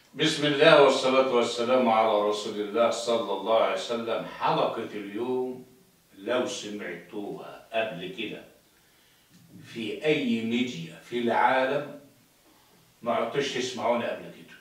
بسم الله والصلاة والسلام على رسول الله صلى الله عليه وسلم حلقة اليوم لو سمعتوها قبل كده في أي ميديا في العالم ما عدتوش تسمعوني قبل كده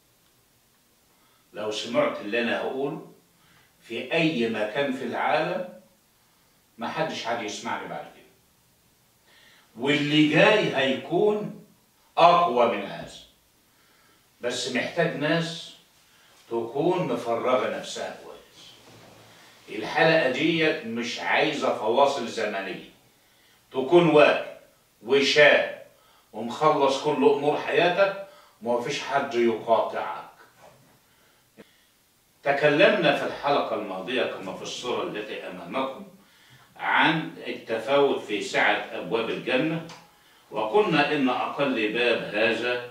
لو سمعت اللي أنا هقوله في أي مكان في العالم ما حدش حد يسمعني بعد كده واللي جاي هيكون أقوى من هذا بس محتاج ناس تكون مفرغة نفسها كويس الحلقة ديت مش عايزة فواصل زمنية تكون واقف وشاب ومخلص كل أمور حياتك وما فيش حد يقاطعك تكلمنا في الحلقة الماضية كما في الصورة التي أمامكم عن التفاوت في سعة أبواب الجنة وقلنا إن أقل باب هذا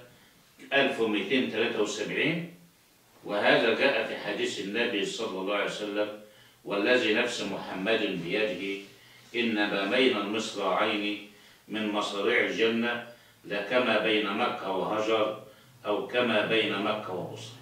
1273 وهذا جاء في حديث النبي صلى الله عليه وسلم والذي نفس محمد بيده إنما بين المصراعين من مصاريع الجنة لكما بين مكة وهجر أو كما بين مكة وبصر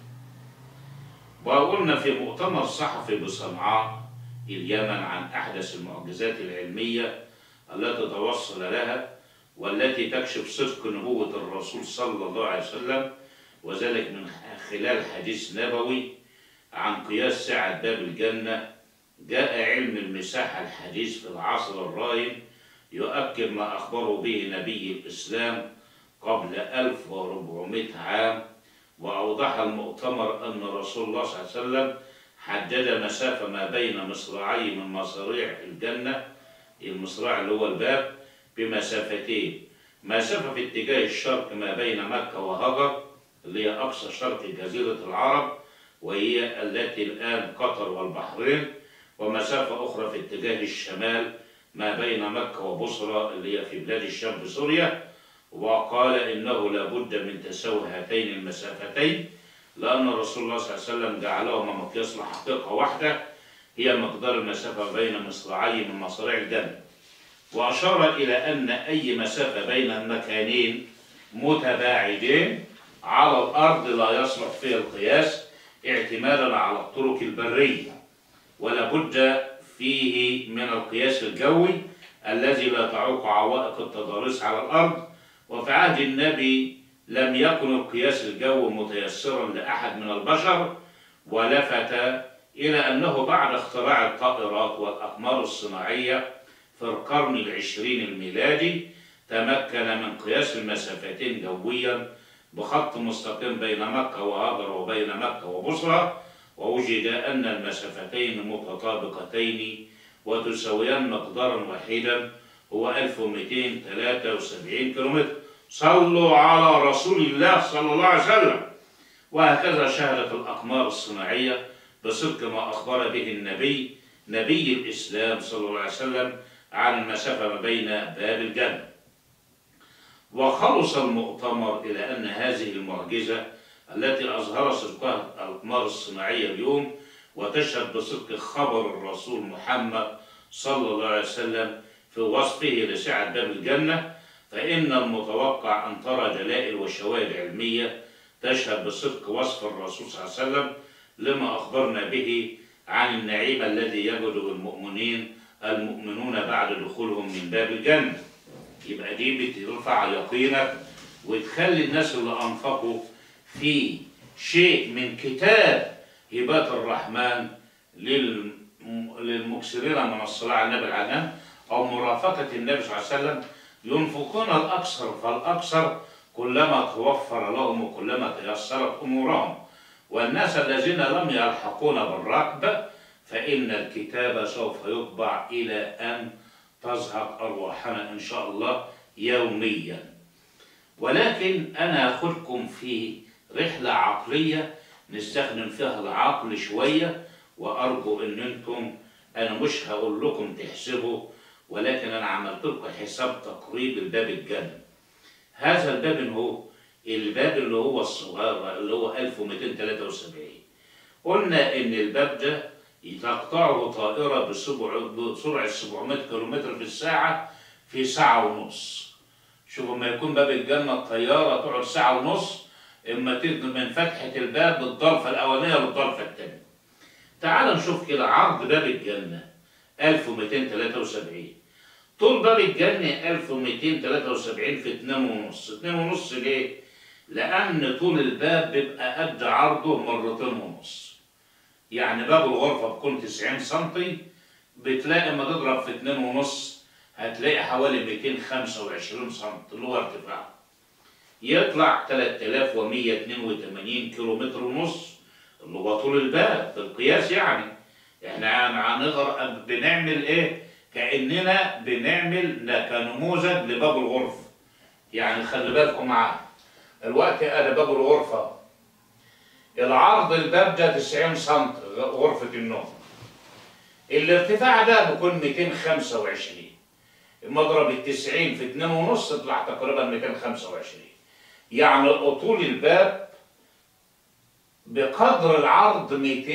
وقلنا في مؤتمر صحفي بصنعاء اليمن عن أحدث المعجزات العلمية التي توصل لها والتي تكشف صدق نبوة الرسول صلى الله عليه وسلم وذلك من خلال حديث نبوي عن قياس سعة باب الجنة جاء علم المساحة الحديث في العصر الراهن يؤكد ما أخبره به نبي الإسلام قبل 1400 عام وأوضح المؤتمر أن رسول الله صلى الله عليه وسلم حدد مسافة ما بين مصراعي من مصاريع الجنة المصراع اللي هو الباب بمسافتين مسافة في اتجاه الشرق ما بين مكة وهجر اللي هي أقصى شرق جزيرة العرب وهي التي الآن قطر والبحرين ومسافة أخرى في اتجاه الشمال ما بين مكة وبصرة اللي هي في بلاد الشام في سوريا وقال إنه لابد من تساوي هاتين المسافتين لأن رسول الله صلى الله عليه وسلم جعلهما مقياس لحقيقة واحدة هي مقدار المسافة بين مصراعي من مصاريع الجنة وأشار إلى أن أي مسافة بين المكانين متباعدين على الأرض لا يصلح فيها القياس اعتمادا على الطرق البرية ولا بد فيه من القياس الجوي الذي لا تعوق عوائق التضاريس على الأرض وفي عهد النبي لم يكن القياس الجوي متيسرا لأحد من البشر ولفت إلى أنه بعد اختراع الطائرات والأقمار الصناعية في القرن العشرين الميلادي تمكن من قياس المسافتين جويا بخط مستقيم بين مكة وهاجر وبين مكة وبصرة ووجد أن المسافتين متطابقتين وتساويان مقدارا واحدا هو 1273 كيلومتر صلوا على رسول الله صلى الله عليه وسلم وهكذا شهدت الأقمار الصناعية بصدق ما أخبر به النبي نبي الإسلام صلى الله عليه وسلم عن المسافة ما بين باب الجنة وخلص المؤتمر إلى أن هذه المعجزة التي أظهر صدقها الأقمار الصناعية اليوم وتشهد بصدق خبر الرسول محمد صلى الله عليه وسلم في وصفه لسعة باب الجنة فإن المتوقع أن ترى دلائل وشواهد علمية تشهد بصدق وصف الرسول صلى الله عليه وسلم لما أخبرنا به عن النعيم الذي يجده المؤمنين المؤمنون بعد دخولهم من باب الجنة يبقى دي بترفع يقينك وتخلي الناس اللي أنفقوا في شيء من كتاب هبات الرحمن للمكسرين من الصلاة على النبي العنام أو مرافقة النبي صلى الله عليه وسلم ينفقون الأكثر فالأكثر كلما توفر لهم وكلما تيسرت أمورهم والناس الذين لم يلحقون بالركب فإن الكتاب سوف يطبع إلى أن تزهق أرواحنا إن شاء الله يوميا ولكن أنا أخذكم في رحلة عقلية نستخدم فيها العقل شوية وأرجو إن أنتم أنا مش هقول لكم تحسبوا ولكن أنا عملت لكم حساب تقريب الباب الجنة هذا الباب هو الباب اللي هو الصغير اللي هو 1273 قلنا إن الباب ده تقطعه طائرة بسرعة 700 كم في الساعة في ساعة ونص شوفوا ما يكون باب الجنة الطيارة تقعد ساعة ونص اما تدي من فتحة الباب بالضرفة الأولانية للضرفة الثانية تعال نشوف كده عرض باب الجنة 1273 طول باب الجنة 1273 في 2 ونص 2 ونص ليه؟ لأن طول الباب بيبقى قد عرضه مرتين ونص يعني باب الغرفة بيكون 90 سنتي بتلاقي لما تضرب في 2 ونص هتلاقي حوالي 225 سم اللي هو ارتفاعه يطلع 3182 كيلو متر ونص اللي هو طول الباب بالقياس يعني احنا هنغرق بنعمل ايه كاننا بنعمل ن- كنموذج لباب الغرفه يعني خلي بالكم معايا الوقت انا باب الغرفه العرض الباب ده 90 سم غرفه النوم الارتفاع ده بيكون 225 مضرب ال 90 في 2 ونص يطلع تقريبا 225 يعني طول الباب بقدر العرض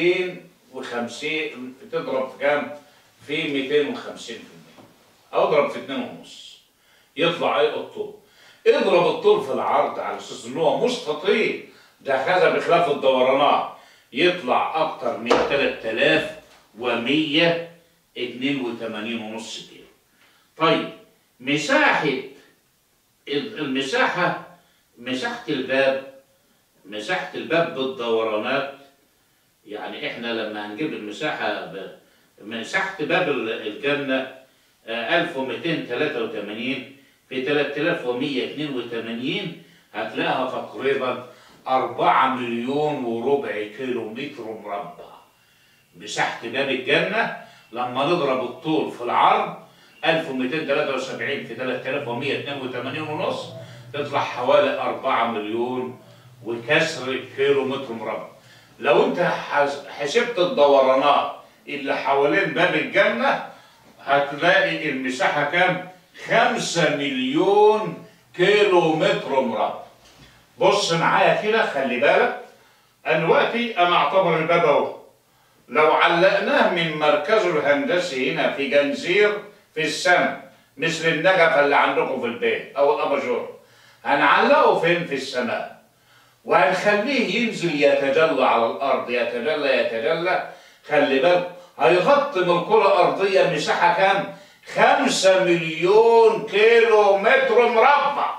250 تضرب في كام؟ في 250 او اضرب في 2 ونص يطلع ايه الطول اضرب الطول في العرض على اساس ان هو مستطيل ده كذا بخلاف الدورانات يطلع اكتر من 3182 ونص كيلو طيب مساحة المساحة مساحة الباب مساحة الباب بالدورانات يعني احنا لما هنجيب المساحة ب... مساحة باب ال- الجنة آه، 1283 في 3182 هتلاقيها تقريبا 4 مليون وربع كيلو متر مربع مساحة باب الجنة لما نضرب الطول في العرض 1273 في 3182 ونص تطلع حوالي 4 مليون وكسر كيلو متر مربع لو انت حس- حسبت الدورانات اللي حوالين باب الجنة هتلاقي المساحة كام؟ 5 مليون كيلو متر مربع بص معايا كده خلي بالك دلوقتي انا اعتبر الباب اهو لو علقناه من مركزه الهندسي هنا في جنزير في السماء مثل النجفة اللي عندكم في البيت أو الأباجور هنعلقه فين في السماء وهنخليه ينزل يتجلى على الأرض يتجلى يتجلى خلي بالك هيغطي من الكرة الأرضية مساحة كام؟ خمسة مليون كيلو متر مربع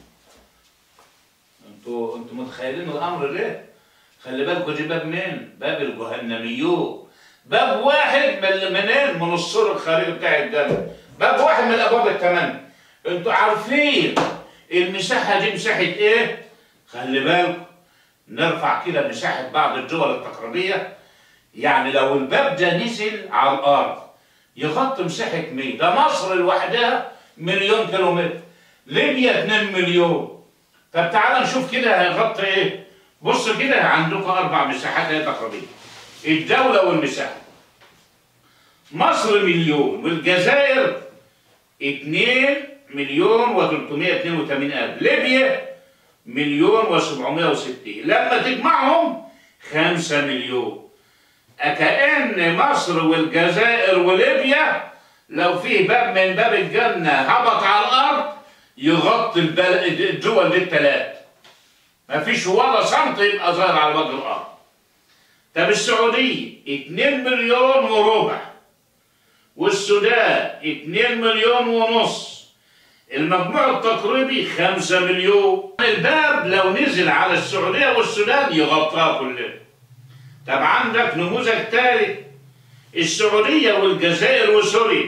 انتوا انتوا متخيلين الأمر ليه؟ خلي بالكوا دي باب مين؟ باب الجهنميون باب واحد من منين؟ من السور الخارجي بتاع الجنة باب واحد من الأبواب الثمانية انتوا عارفين المساحة دي مساحة ايه؟ خلي بالكوا نرفع كده مساحة بعض الدول التقريبية يعني لو الباب ده نزل على الأرض يغطي مساحة مين؟ ده مصر لوحدها مليون كيلومتر ليبيا 2 مليون طب تعال نشوف كده هيغطي ايه؟ بص كده عندكم أربع مساحات اهي تقريبية الدولة والمساحة مصر مليون والجزائر 2 مليون و382 ألف ليبيا مليون و760 لما تجمعهم 5 مليون كأن مصر والجزائر وليبيا لو فيه باب من باب الجنة هبط على الأرض يغطي البلد الدول دي الثلاث مفيش ولا سنتي يبقى ظاهر على وجه الأرض طب السعودية 2 مليون وربع والسودان 2 مليون ونص المجموع التقريبي 5 مليون الباب لو نزل على السعودية والسودان يغطيها كلها طب عندك نموذج ثالث السعودية والجزائر وسوريا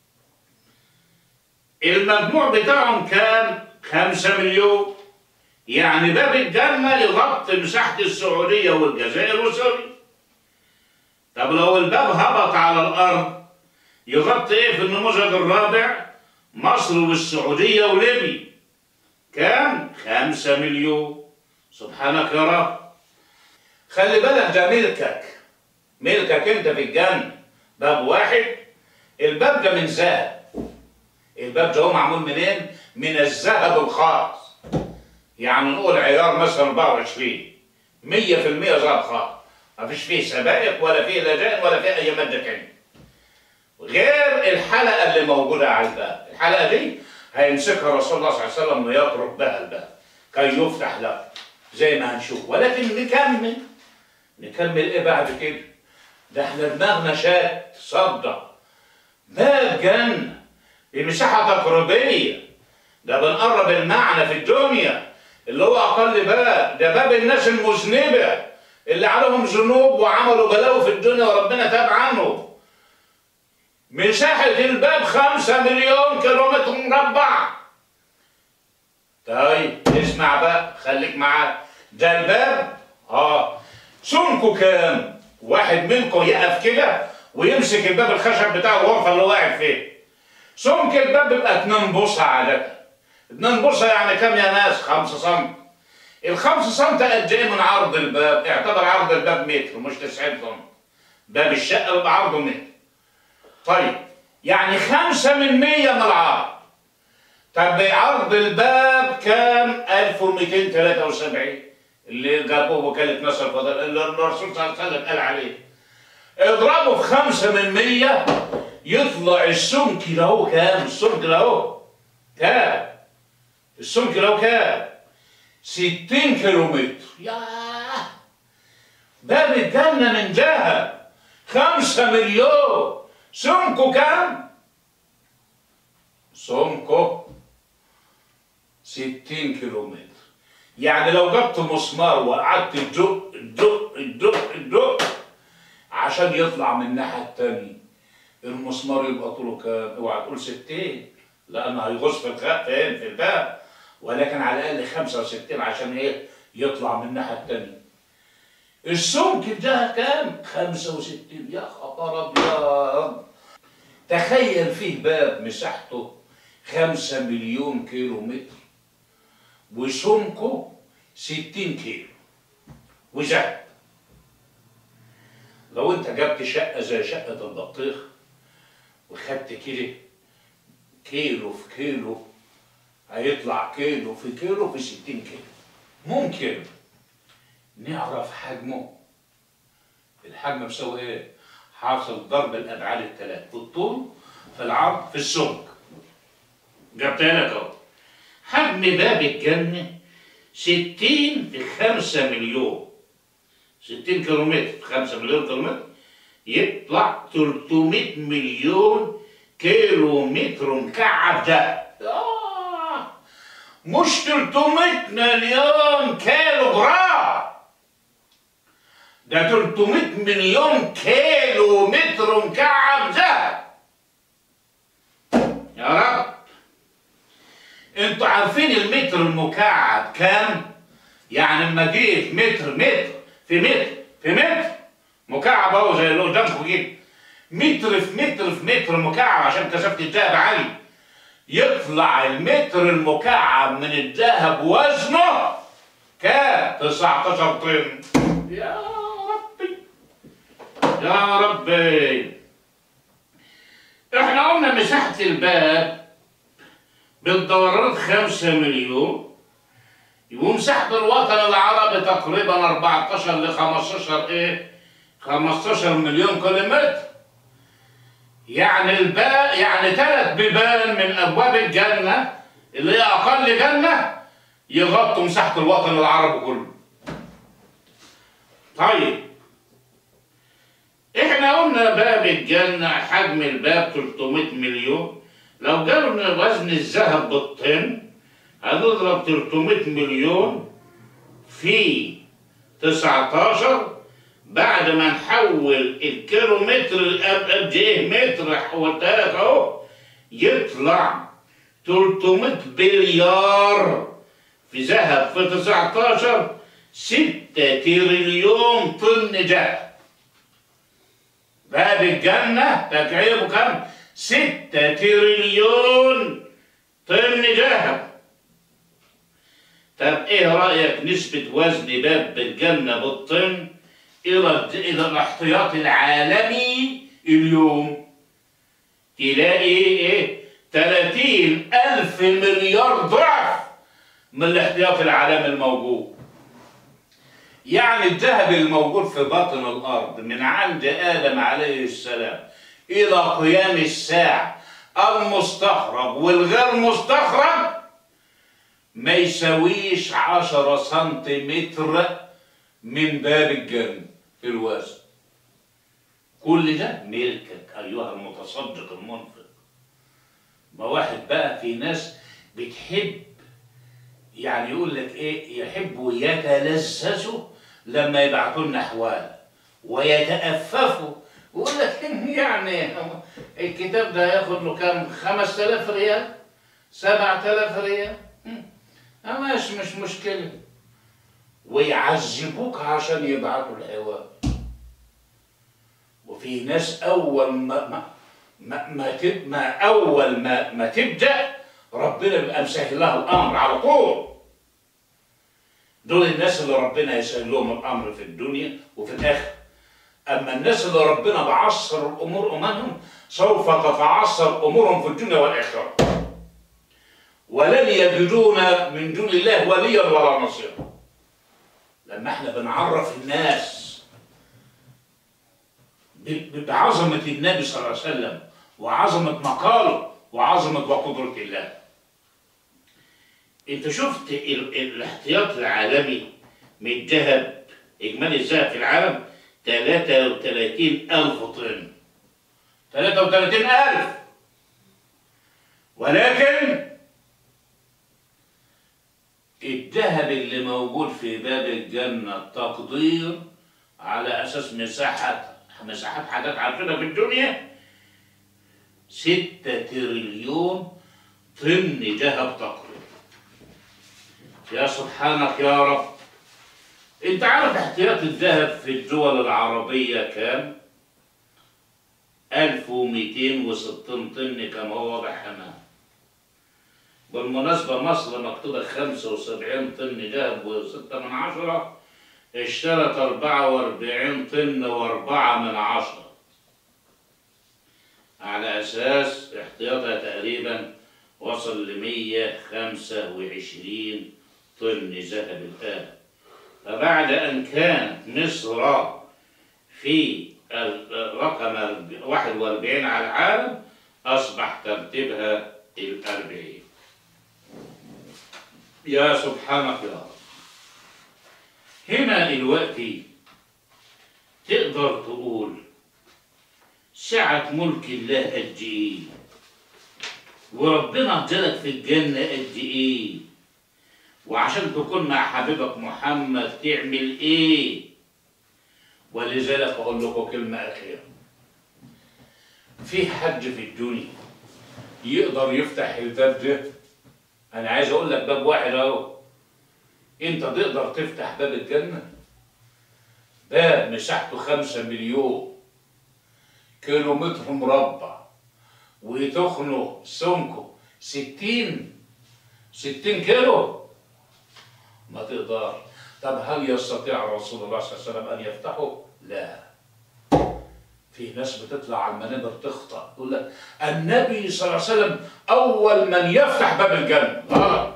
المجموع بتاعهم كام؟ 5 مليون يعني باب الجنة يغطي مساحة السعودية والجزائر وسوريا طب لو الباب هبط على الأرض يغطي إيه في النموذج الرابع؟ مصر والسعودية وليبيا كام؟ خمسة مليون سبحانك يا رب خلي بالك ده ملكك ملكك انت في الجنة باب واحد الباب ده من ذهب الباب ده هو معمول منين؟ من الذهب الخالص يعني نقول عيار مثلا 24 100% ذهب خالص ما فيش فيه سبائك ولا فيه لجائن ولا فيه اي ماده تانية غير الحلقه اللي موجوده على الباب الحلقه دي هيمسكها رسول الله صلى الله عليه وسلم ويطرق بها الباب كي يفتح له زي ما هنشوف ولكن نكمل نكمل ايه بعد كده ده احنا دماغنا شات صدق باب جنة بمساحة تقريبية ده بنقرب المعنى في الدنيا اللي هو أقل باب ده باب الناس المذنبة اللي عليهم ذنوب وعملوا بلاوي في الدنيا وربنا تاب عنه مساحة الباب خمسة مليون كيلومتر مربع طيب اسمع بقى خليك معايا ده الباب اه سمكه كام؟ واحد منكم يقف كده ويمسك الباب الخشب بتاع الغرفة اللي واقف فيه سمك الباب بيبقى 2 بوصة عادة 2 بوصة يعني كام يا ناس؟ 5 سم الخمس سم قد ايه من عرض الباب؟ اعتبر عرض الباب متر مش 90 سم باب الشقة بيبقى عرضه متر طيب يعني خمسة من مية من العرض طب عرض الباب كام؟ 1273 اللي جابوه وكالة نصر الفضل اللي الرسول صلى الله عليه وسلم قال عليه اضربه في خمسة من مية يطلع السمك له كام؟ السمك له كام؟ السمك له كام؟ 60 كيلومتر ياه باب الجنة من جهة خمسة مليون سمكه كام؟ سمكه 60 كيلومتر يعني لو جبت مسمار وقعدت تدق تدق تدق تدق عشان يطلع من الناحية التانية المسمار يبقى طوله كام؟ اوعى تقول 60 لأنه هيغص في الخ- فين؟ في الباب ولكن على الأقل 65 عشان إيه؟ يطلع من الناحية التانية السمك ده كام؟ 65 يا خبر أبيض تخيل فيه باب مساحته 5 مليون كيلو متر وسمكه 60 كيلو وذهب لو انت جبت شقة زي شقة البطيخ وخدت كده كيلو في كيلو هيطلع كيلو في كيلو في 60 كيلو ممكن نعرف حجمه الحجم بيساوي ايه؟ حاصل ضرب الابعاد الثلاث في الطول في العرض في السمك جبتها لك اهو حجم باب الجنة 60 في 5 مليون 60 كيلومتر في 5 مليون كيلومتر يطلع 300 مليون كيلو متر مكعب ده آه مش 300 مليون كيلو جرام ده 300 مليون كيلو متر مكعب ذهب يا رب انتوا عارفين المتر المكعب كام؟ يعني لما جيت متر متر في متر في متر مكعب اهو زي اللي قدامكم كده متر في متر في متر مكعب عشان كثافه الذهب عالي يطلع المتر المكعب من الذهب وزنه كام؟ 19 طن يا ربي يا ربي احنا قلنا مساحة الباب بالدورات خمسة مليون ومساحة الوطن العربي تقريبا 14 ل 15 ايه 15 مليون كيلومتر يعني الباء يعني ثلاث بيبان من ابواب الجنة اللي هي اقل جنة يغطوا مساحة الوطن العربي كله طيب احنا قلنا باب الجنة حجم الباب 300 مليون لو قالوا ان وزن الذهب بالطن هنضرب 300 مليون في 19 بعد ما نحول الكيلومتر الأب- قد ايه متر حولتها لك اهو يطلع 300 بليار في ذهب في 19 6 تريليون طن ذهب باب الجنة تكعيبه كم؟ ستة تريليون طن ذهب طب ايه رأيك نسبة وزن باب الجنة بالطن إلى إلى الاحتياط العالمي اليوم تلاقي ايه 30 ألف مليار ضعف من الاحتياط العالمي الموجود يعني الذهب الموجود في باطن الأرض من عند آدم عليه السلام إلى قيام الساعة المستخرج والغير مستخرج ما يساويش عشرة سنتيمتر من باب الجنة في الوزن كل ده ملكك أيها المتصدق المنفق ما واحد بقى في ناس بتحب يعني يقول لك ايه يحبوا يتلذذوا لما يبعتوا لنا احوال ويتأففوا ويقول لك يعني الكتاب ده هياخد له كام 5000 ريال 7000 ريال مش مش مشكلة ويعذبوك عشان يبعتوا الحوار وفي ناس أول ما ما ما, ما, تب ما أول ما ما تبدأ ربنا بيبقى مسهل لها الأمر على طول دول الناس اللي ربنا يسهل لهم الأمر في الدنيا وفي الآخرة أما الناس اللي ربنا بعصر الأمور أمامهم سوف تتعصر أمورهم في الدنيا والآخرة ولن يجدون من دون الله وليا ولا نصيرا لما احنا بنعرف الناس بعظمة النبي صلى الله عليه وسلم وعظمة مقاله وعظمة وقدرة الله انت شفت ال الاحتياط العالمي من الذهب اجمالي الذهب في العالم 33 ألف طن 33 ألف ولكن الذهب اللي موجود في باب الجنة تقدير على أساس مساحة مساحات حاجات عارفينها في الدنيا ستة تريليون طن ذهب تقريبا يا سبحانك يا رب انت عارف احتياط الذهب في الدول العربية كام؟ 1260 طن كما هو واضح هنا بالمناسبة مصر مكتوبة 75 طن ذهب وستة من عشرة اشترت 44 طن واربعة من عشرة على أساس احتياطها تقريبا وصل ل 125 طن ذهب الآن فبعد أن كانت مصر في الرقم 41 على العالم أصبح ترتيبها الأربعين يا سبحانك يا رب هنا دلوقتي تقدر تقول سعة ملك الله قد إيه وربنا ادالك في الجنة قد إيه وعشان تكون مع حبيبك محمد تعمل إيه ولذلك أقول لكم كلمة أخيرة في حد في الدنيا يقدر يفتح الباب ده أنا عايز أقول لك باب واحد أهو أنت تقدر تفتح باب الجنة باب مساحته خمسة مليون كيلو متر مربع وتخنه سمكه ستين ستين كيلو ما تقدر طب هل يستطيع رسول الله صلى الله عليه وسلم ان يفتحه؟ لا في ناس بتطلع على المنابر تخطأ تقول لك النبي صلى الله عليه وسلم أول من يفتح باب الجنة غلط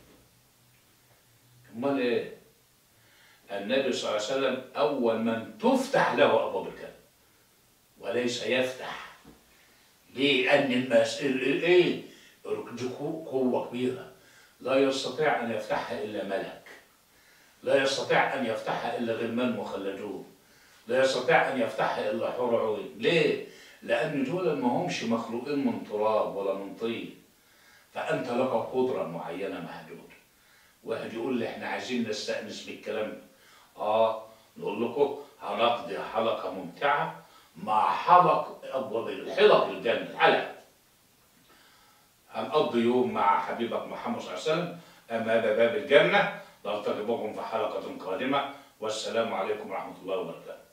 أمال إيه؟ النبي صلى الله عليه وسلم أول من تفتح له أبواب الجنة وليس يفتح ليه؟ لأن المس... إيه؟ دي قوة كبيرة لا يستطيع أن يفتحها إلا ملك لا يستطيع أن يفتحها إلا غلمان مخلدون لا يستطيع أن يفتحها إلا حور عوين ليه؟ لأن دول ما همش مخلوقين من تراب ولا من طين فأنت لك قدرة معينة محدودة واحد يقول لي احنا عايزين نستأنس بالكلام ده اه نقول لكم هنقضي حلقة ممتعة مع حلق أبواب الحلق الجنة الحلقة هنقضي يوم مع حبيبك محمد صلى الله عليه وسلم أمام باب الجنة نلتقي بكم في حلقة قادمة والسلام عليكم ورحمة الله وبركاته